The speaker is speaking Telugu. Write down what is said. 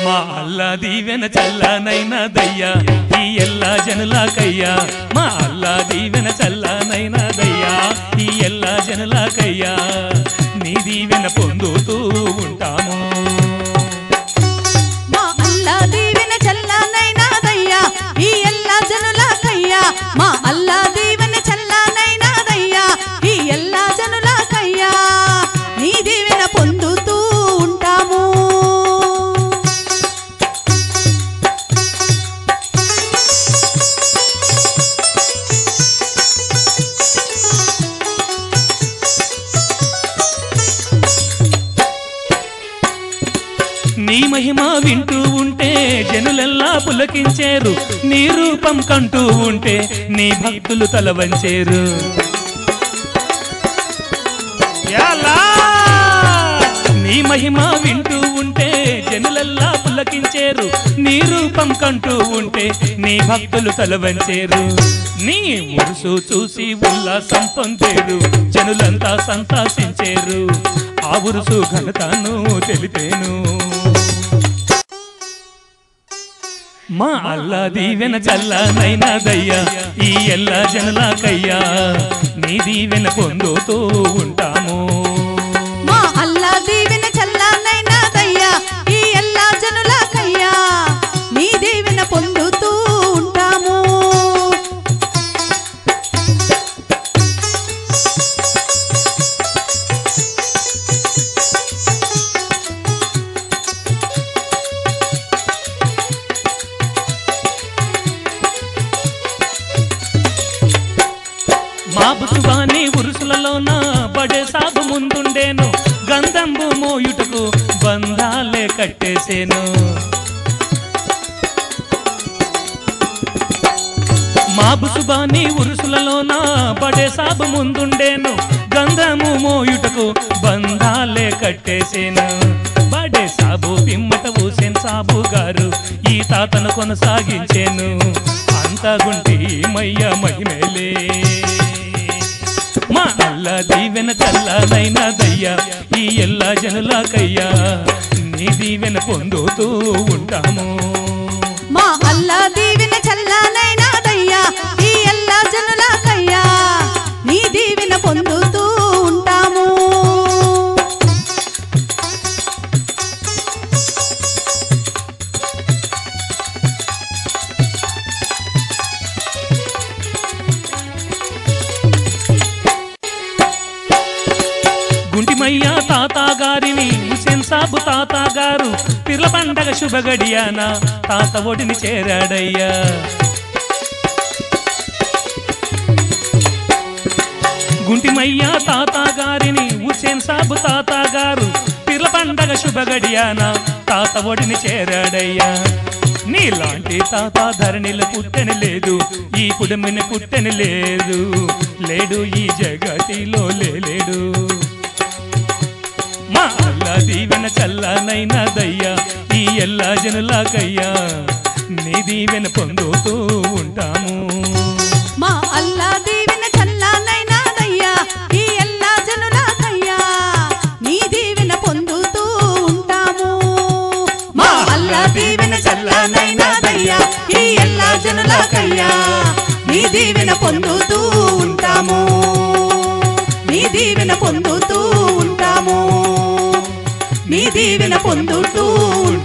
మా అల్లా దీవెన చల్లనైన దయ్యా ఈ ఎల్లా జనులాకయ్యా మా అల్లా దీవెన చల్లనైన దయ్యా ఈ ఎల్లా జనులాకయ్యా నీ దీవెన పొందుతూ ఉంటాము మా అల్లా దీవెన చల్లనైనాదయ్యా ఈ ఎల్లా జనులకయ్యా మా అల్లా దీవెన చల్లనైనాదయ్యా ఈ ఎల్లా జనులకయ్యా నీ దీవెన పొందుతూ ఉంటాము నీ మహిమ వింటూ ఉంటే జనులెల్లా పులకించేరు నీ రూపం కంటూ ఉంటే నీ భక్తులు తల వంచేరు యాలా! నీ మహిమ వింటూ ఉంటే జనులెల్లా పులకించేరు నీ రూపం కంటూ ఉంటే నీ భక్తులు తల వంచేరు నీ ఉరుసు చూసి ఉల్లాసం పొందేరు జనులంతా సంతాసించేరు ఆ ఉరుసు ఘనతను తెలిపేను మా అల్లా దీవెన చల్లనైనా దయ్యా ఈ ఎల్లా జనలాకయ్యా నీ దీవెన పొందుతూ ఉంటాము మా అల్లా దీవెన చల్లనైనాదయ్యా ఈ ఎల్లా జనులకయ్యా నీ దీవెన పొందుతూ ఉంటాము మా బుసువాని ఉరుసులలోన బడే సాబు ముందుండేను గంధంబు మోయుటకు బంధాలే కట్టేసేను మా బుసుబాని ఉరుసులలోన బడే సాబు ముందుండేను గంధము మోయుటకు బంధాలే కట్టేసేను బడే సాబు పిమ్మట ఊసేన్ సాబు గారు ఈ తాతను కొనసాగించేను అంతగుంటి మయ్య మహిమేలే మా అల్ల దీవెన చల్లనైనా దయ్యా ఈ ఎల్లా జనులాకయ్యా నీ దీవెన పొందుతూ ఉంటాము మా అల్లా దీవెన చల్లనైనాదయ్యా ఈ ఎల్లా జనులకయ్యా నీ దీవెన పొందుతూ ఉంటాము గుంటిమయ్య తాత గారిని హుసేన్ సాబు తాత గారు పిర్ల పండగ శుభగడియాన తాత ఒడిని చేరాడయ్యా గుంటిమయ్య తాత గారిని హుసేన్ సాబు తాత గారు పిర్ల పండగ శుభగడియాన తాత ఒడిని చేరాడయ్యా నీలాంటి తాత ధరణిలో పుట్టని లేదు ఈ కుటుంబిన పుట్టని లేదు లేడు ఈ జగతిలో లేడు మా అల్లా దీవెన చల్లనైనా దయ్యా ఈ ఎల్లా జనులాకయ్యా నీ దీవెన పొందుతూ ఉంటాము మా అల్లా దీవెన చల్లనైనాదయ్యా ఈ ఎల్లా జనులకయ్యా నీ దీవెన పొందుతూ ఉంటాము మా అల్లా దీవెన చల్లనైనాదయ్యా ఈ ఎల్లా జనులకయ్యా నీ దీవెన పొందుతూ ఉంటాము నీ దీవెన పొందుతూ ఉంటాము నీ దీవెన పొందుతూ ఉంటాము